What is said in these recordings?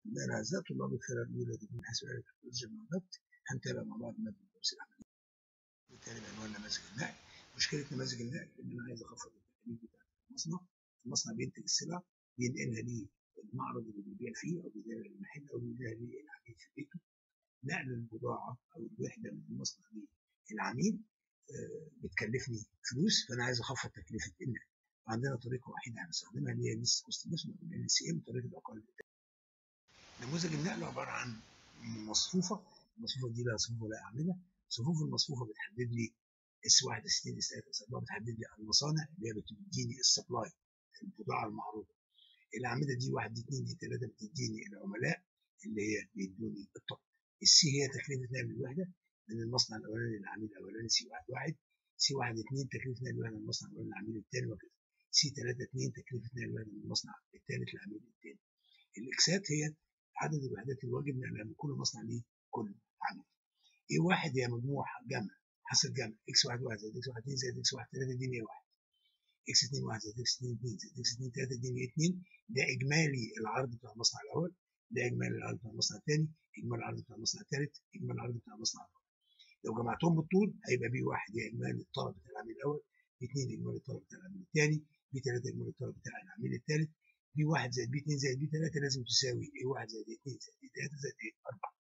من أعزائي طلاب الفرق الأولى من حسب آلة تكنولوجيا المعلومات هنتابع مع بعض مادة الدرس العملي. بالتالي بعنوان نماذج النقل. مشكلة نماذج النقل إن أنا عايز أخفض التكاليف بتاعت المصنع. المصنع بينتج السلع بينقلها للمعرض اللي بيبيع فيه أو بيبيعها للمحل أو بيبيعها للعميل في بيته. نقل البضاعة أو الوحدة من المصنع للعميل بتكلفني فلوس فأنا عايز أخفض تكلفة النقل. وعندنا طريقة وحيدة هنستخدمها اللي هي ليست كوست ال سي ام طريقة أقل نموذج النقل عبارة عن مصفوفة المصفوفة دي لها صفوف ولا أعمدة صفوف المصفوفة بتحدد لي اس 1 اس 2 اس 3 اس 4 بتحدد لي المصانع اللي هي بتديني السبلاي البضاعة المعروضة الأعمدة دي 1 دي 2 دي 3 بتديني العملاء اللي هي بيدوني الطلب السي هي تكلفة نقل الوحدة من المصنع الأولاني للعميل الأولاني سي 1 1 سي 1 2 تكلفة نقل الوحدة من المصنع الأولاني للعميل الثاني وكذا سي 3 2 تكلفة نقل الوحدة من المصنع الثالث للعميل الثاني الإكسات هي عدد الوحدات الواجب نقلها من كل مصنع لكل عميل. ايه واحد هي مجموع جمع حاصل جمع اكس واحد واحد زائد اكس واحد اتنين زائد اكس واحد تلاته دي 100 واحد. اكس اتنين واحد زائد اكس اتنين اتنين زائد اكس اتنين تلاته دي 100 اتنين ده اجمالي العرض بتاع المصنع الاول ده اجمالي العرض بتاع المصنع الثاني اجمالي العرض بتاع المصنع الثالث اجمالي العرض بتاع المصنع الرابع. لو جمعتهم بالطول هيبقى بي واحد هي اجمالي الطلب بتاع العميل الاول بي اتنين اجمالي الطلب بتاع العميل الثاني بي تلاته اجمالي الطلب بتاع العميل الثالث بي 1 زائد بي 2 زائد بي 3 لازم تساوي ايه 1 زائد 2 زائد ايه 3 زائد ايه 4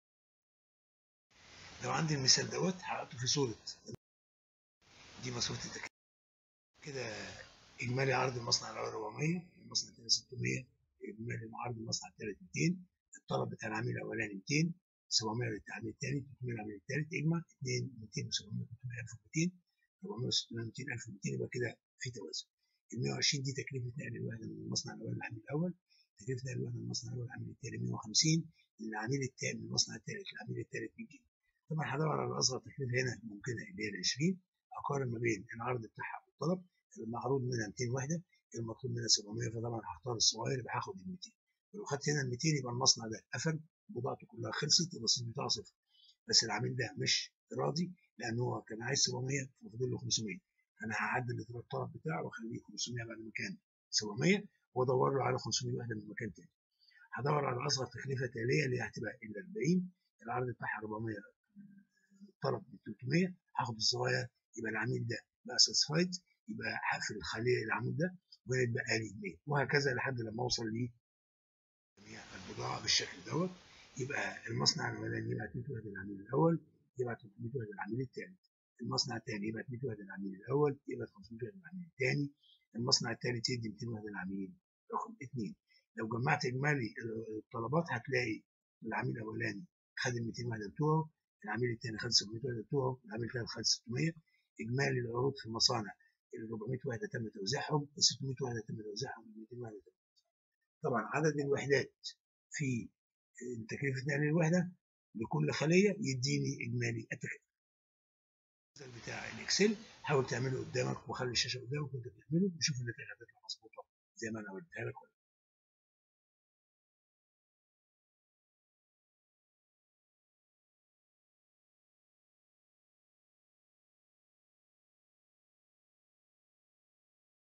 لو عندي المثال دوت هحطه في صورة دي مصفوفة التكلفة كده إجمالي عرض المصنع الأول 400 المصنع الثاني 600 إجمالي عرض المصنع الثالث 200 الطلب بتاع العميل الأولاني 200 700 للعميل الثاني 300 للعميل الثالث اجمع 2 200 و700 300 1200 400 600 200 1200 يبقى كده في توازن ال 120 دي تكلفة نقل الوحدة من المصنع الأول للعميل الأول تكلفة نقل الوحدة من المصنع الأول للعميل الثاني 150 للعميل الثاني من المصنع الثالث للعميل الثالث 100 جنيه طبعا هدور على أصغر تكلفة هنا ممكنة اللي هي ال 20 أقارن ما بين العرض بتاعها والطلب المعروض منها 200 وحدة المطلوب منها 700 فطبعا هختار الصغير يبقى هاخد ال 200 ولو خدت هنا ال 200 يبقى المصنع ده قفل بضاعته كلها خلصت الرصيد بتاعه صفر بس العميل ده مش راضي لأن هو كان عايز 700 ففضل له 500 انا هعدل الطلب بتاعه واخليه 500 بعد ما كان 700 وادور له على 500 وحده من مكان تاني هدور على اصغر تكلفه تاليه اللي هتبقى ال 40 العرض بتاعها 400 الطلب ب 300 هاخد الصغير يبقى العميل ده بقى ساتسفايد يبقى هقفل الخليه العمود ده ويتبقى لي 100 وهكذا لحد لما اوصل ل البضاعه بالشكل دوت يبقى المصنع الاولاني يبعت 100 وحده للعميل الاول يبعت 300 وحده للعميل الثالث المصنع الثاني يبعت 100 وحده للعميل الاول يبعت 500 وحده للعميل الثاني المصنع الثالث يدي 200 وحده للعميل رقم اثنين لو جمعت اجمالي الطلبات هتلاقي العميل الاولاني خد ال 200 وحده بتوعه العميل الثاني خد 700 وحده بتوعه العميل الثالث خد 600 اجمالي العروض في المصانع ال 400 وحده تم توزيعهم ال 600 وحده تم توزيعهم ال 200 وحده تم طبعا عدد الوحدات في تكلفه نقل الوحده لكل خليه يديني اجمالي التكلفه بتاع الاكسل حاول تعمله قدامك وخلي الشاشه قدامك وانت بتعمله وشوف النتائج هتطلع مظبوطه زي ما انا قلتها لك